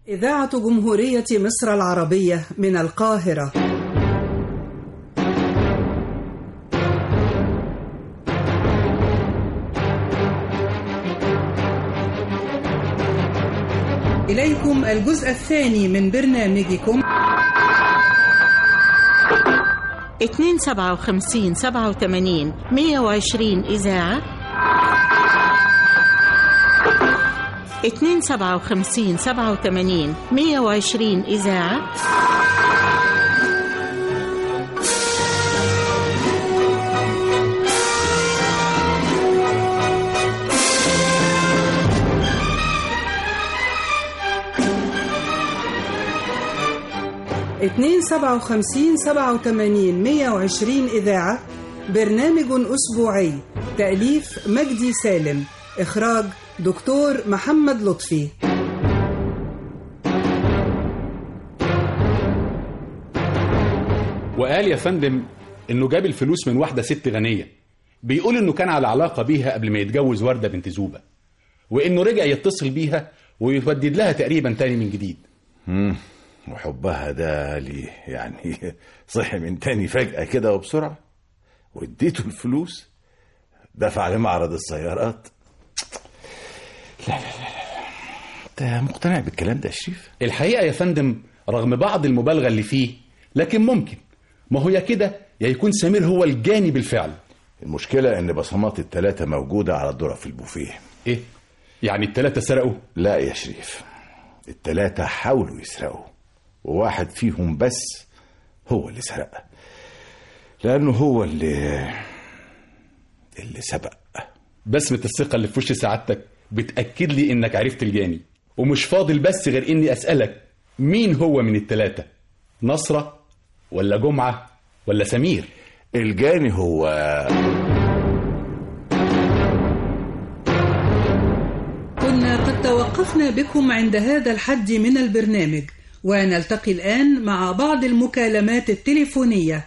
إذاعة جمهورية مصر العربية من القاهرة إليكم الجزء الثاني من برنامجكم 257 87 120 إذاعة 257 87 120 إذاعة اتنين سبعة وخمسين سبعة وتمانين مية وعشرين إذاعة برنامج أسبوعي تأليف مجدي سالم إخراج دكتور محمد لطفي وقال يا فندم انه جاب الفلوس من واحده ست غنيه بيقول انه كان على علاقه بيها قبل ما يتجوز ورده بنت زوبه وانه رجع يتصل بيها ويتودد لها تقريبا تاني من جديد مم. وحبها ده لي يعني صحي من تاني فجأة كده وبسرعة واديته الفلوس دفع لمعرض السيارات لا لا لا لا انت مقتنع بالكلام ده يا شريف الحقيقه يا فندم رغم بعض المبالغه اللي فيه لكن ممكن ما هو يا كده يا يكون سمير هو الجاني بالفعل المشكلة ان بصمات التلاتة موجودة على الذرة في البوفيه ايه يعني التلاتة سرقوا لا يا شريف التلاتة حاولوا يسرقوا وواحد فيهم بس هو اللي سرق لأنه هو اللي اللي سبق بسمة الثقة اللي في وش سعادتك بتأكد لي إنك عرفت الجاني ومش فاضل بس غير إني أسألك مين هو من التلاتة نصرة ولا جمعة ولا سمير الجاني هو كنا قد توقفنا بكم عند هذا الحد من البرنامج ونلتقي الآن مع بعض المكالمات التليفونية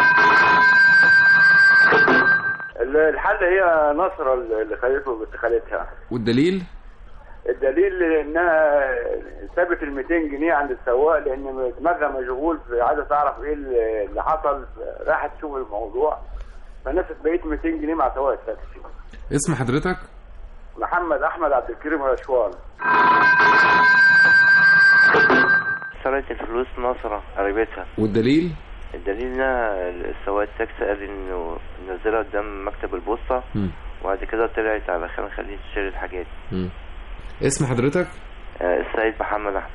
الحل هي نصرة اللي خليته بنت خالتها والدليل الدليل انها سابت ال 200 جنيه عند السواق لان دماغها مشغول في عايزه تعرف ايه اللي حصل راحت تشوف الموضوع فنست بقيت 200 جنيه مع سواق التاكسي اسم حضرتك محمد احمد عبد الكريم رشوان سرقت الفلوس نصرة قريبتها والدليل الدليل انها السواق التاكسي قال انه نزلها قدام مكتب البوسطة مم. وبعد كده طلعت على خان خليل تشتري الحاجات مم. اسم حضرتك آه، السيد محمد احمد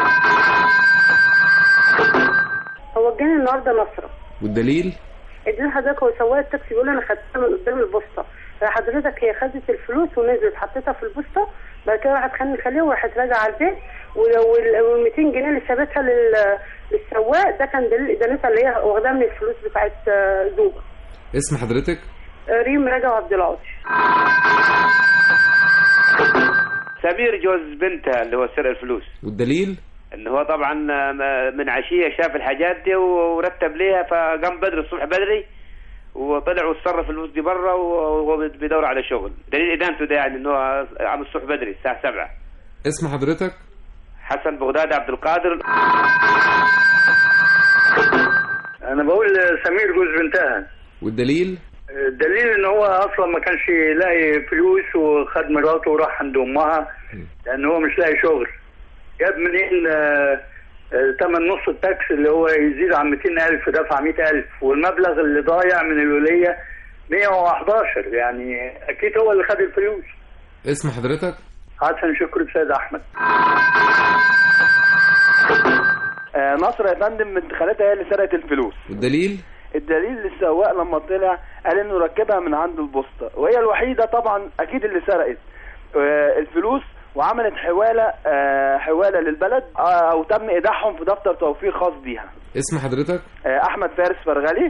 هو جاني النهارده نصرة والدليل ادينا حضرتك هو سواق التاكسي بيقول انا خدتها من قدام البوسطه حضرتك هي خدت الفلوس ونزلت حطيتها في البوسطه بعد كده راحت خان الخليه وراحت راجعه على البيت وال 200 جنيه اللي سابتها لل- للسواق ده كان دليل ادانتها اللي هي واخداها من الفلوس بتاعت آه، زوبه اسم حضرتك آه، ريم رجب عبد العاطي سمير جوز بنتها اللي هو سرق الفلوس والدليل اللي هو طبعا من عشيه شاف الحاجات دي ورتب ليها فقام بدري الصبح بدري وطلع وتصرف الفلوس دي بره وهو بيدور على شغل دليل ادانته ده يعني انه هو عم الصبح بدري الساعه 7 اسم حضرتك حسن بغداد عبد القادر انا بقول سمير جوز بنتها والدليل الدليل ان هو اصلا ما كانش لاقي فلوس وخد مراته وراح عند امها لان هو مش لاقي شغل جاب منين آه، آه، تمن نص التاكسي اللي هو يزيد عن 200000 دفع 100000 والمبلغ اللي ضايع من الوليه 111 يعني اكيد هو اللي خد الفلوس اسم حضرتك حسن شكري سيد احمد آه نصر يا فندم بنت خالتها هي اللي سرقت الفلوس والدليل الدليل للسواق لما طلع قال انه ركبها من عند البوسطه وهي الوحيده طبعا اكيد اللي سرقت آه الفلوس وعملت حواله آه حواله للبلد آه او تم ايداعهم في دفتر توفير خاص بيها اسم حضرتك آه احمد فارس فرغلي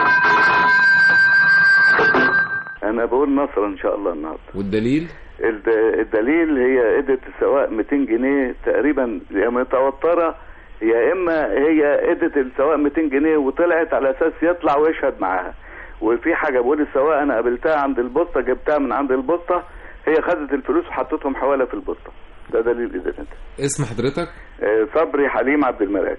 انا بقول نصر ان شاء الله النهارده والدليل الد- الدليل هي ادت السواق 200 جنيه تقريبا يا متوتره يا اما هي ادت السواق 200 جنيه وطلعت على اساس يطلع ويشهد معاها وفي حاجه بقول السواق انا قابلتها عند البوسطه جبتها من عند البوسطه هي خدت الفلوس وحطتهم حواله في البوسطه ده دليل إدانة اسم حضرتك آه، صبري حليم عبد الملاك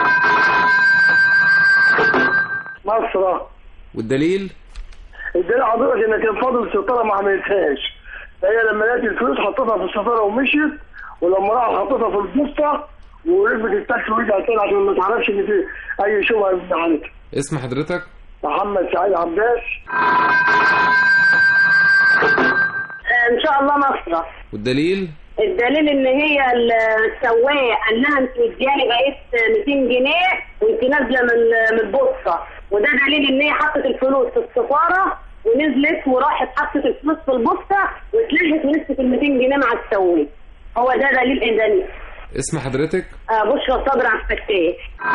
مصر والدليل الدليل حضرتك ان كان فاضل الستاره ما عملتهاش فهي لما لقيت الفلوس حطيتها في الستاره ومشيت ولما راحت حطيتها في البوسطه وركبت التاكسي ورجعت تاني عشان ما تعرفش ان في اي شبهه من حالتها اسم حضرتك محمد سعيد عباس ان شاء الله مصر والدليل الدليل ان هي السواق قال لها انت مدياني بقيت 200 جنيه وانت نازله من من البوسطه وده دليل ان هي حطت الفلوس في السفاره ونزلت وراحت حطت الفلوس في البوسطه واتلهت ونسبه ال 200 جنيه مع السواق هو ده دليل اداني اسم حضرتك آه بشرى صبري على الفتاح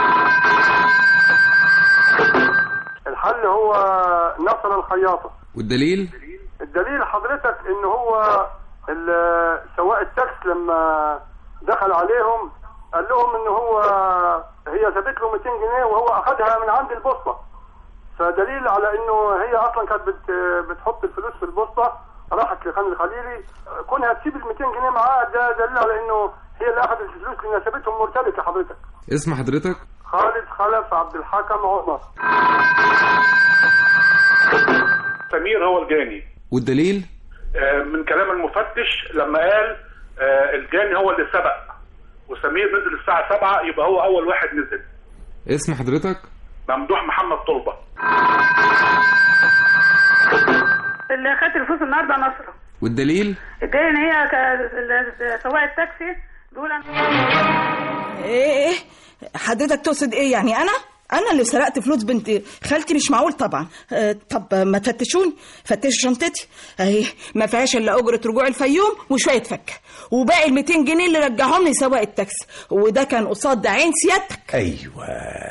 الحل هو نصر الخياطة والدليل الدليل حضرتك ان هو ال- سواق التاكس لما دخل عليهم قال لهم ان هو هي جابت له 200 جنيه وهو اخذها من عند البوسطه فدليل على انه هي اصلا كانت بت بتحط الفلوس في البوسطه راحت لخان الخليلي كونها تسيب ال 200 جنيه معاه ده دليل على انه هي اللي اخذت الفلوس لان سابتهم مرتبكه حضرتك اسم حضرتك خالد خلف عبد الحكم عمر سمير هو الجاني والدليل آه، من كلام المفتش لما قال آه، الجاني هو اللي سبق وسمير نزل الساعة 7 يبقى هو أول واحد نزل اسم حضرتك ممدوح محمد طلبة اللي خدت الفلوس النهارده نصره والدليل الدليل ان هي ك- سواق التاكسي بيقول انا ايه ايه حضرتك تقصد ايه يعني انا انا اللي سرقت فلوس بنت خالتي مش معقول طبعا أه طب ما تفتشوني فتشوا شنطتي اهي ما فيهاش الا اجره رجوع الفيوم وشويه فك وباقي ال 200 جنيه اللي رجعهم لي سواق التاكسي وده كان قصاد عين سيادتك ايوه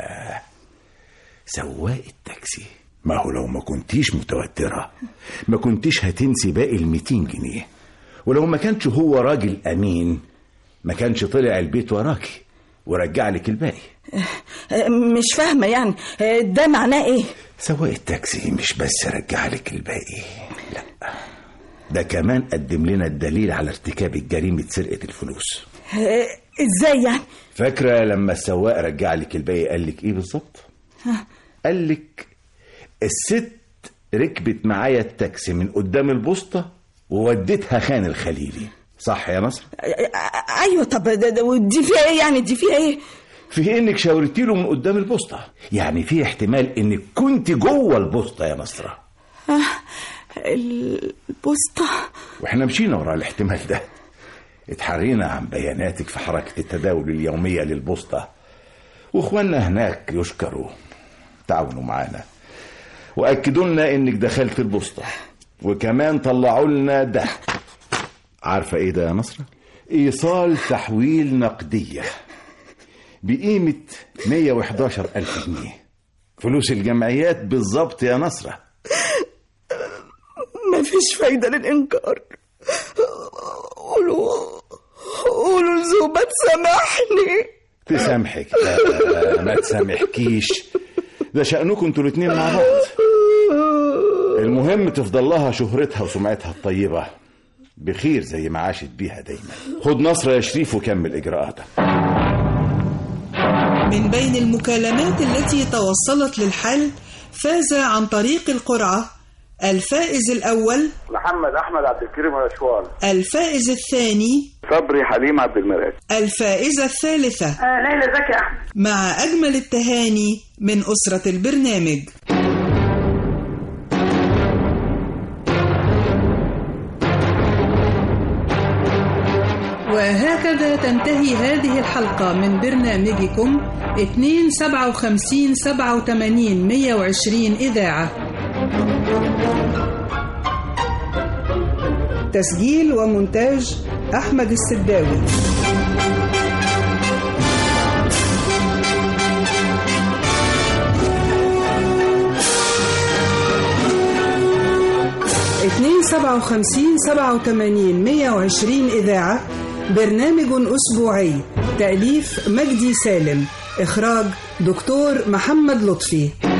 سواق التاكسي ما هو لو ما كنتيش متوترة ما كنتيش هتنسي باقي ال 200 جنيه ولو ما كانش هو راجل أمين ما كانش طلع البيت وراكي ورجع لك الباقي أه مش فاهمه يعني أه ده معناه ايه سواق التاكسي مش بس رجع لك الباقي لا ده كمان قدم لنا الدليل على ارتكاب جريمة سرقة الفلوس أه ازاي يعني فاكرة لما السواق رجع لك الباقي قال لك ايه بالظبط ها، قال لك الست ركبت معايا التاكسي من قدام البوسطة ووديتها خان الخليلي صح يا نصر أ- ايوه طب ده- ده- ودي فيها ايه يعني دي فيها ايه في انك شاورتي له من قدام البوسطة يعني في احتمال انك كنت جوه البوسطة يا نصرة آه، البوسطه واحنا مشينا ورا الاحتمال ده اتحرينا عن بياناتك في حركة التداول اليومية للبوسطة واخواننا هناك يشكروا تعاونوا معانا واكدوا لنا انك دخلت البوسطة وكمان طلعوا لنا ده عارفة ايه ده يا نصرة ايصال تحويل نقدية بقيمة 111 ألف جنيه فلوس الجمعيات بالظبط يا نصرة مفيش فايده للانكار قولوا قولوا لزوبة تسامحني تسامحك لا ما تسامحكيش ده شأنكم انتوا الاتنين مع بعض المهم تفضل لها شهرتها وسمعتها الطيبة بخير زي ما عاشت بيها دايما خد نصر يا شريف وكمل إجراءاتك من بين المكالمات التي توصلت للحل فاز عن طريق القرعة الفائز الأول محمد احمد عبد الكريم الاشوال الفائز الثاني صبري حليم عبد الملاك الفائزة الثالثة آه ليلى زكي احمد مع أجمل التهاني من أسرة البرنامج وهكذا تنتهي هذه الحلقة من برنامجكم 257 87 120 إذاعة تسجيل ومونتاج أحمد السداوي اتنين سبعة وخمسين سبعة وتمانين مية وعشرين إذاعة برنامج أسبوعي تأليف مجدي سالم إخراج دكتور محمد لطفي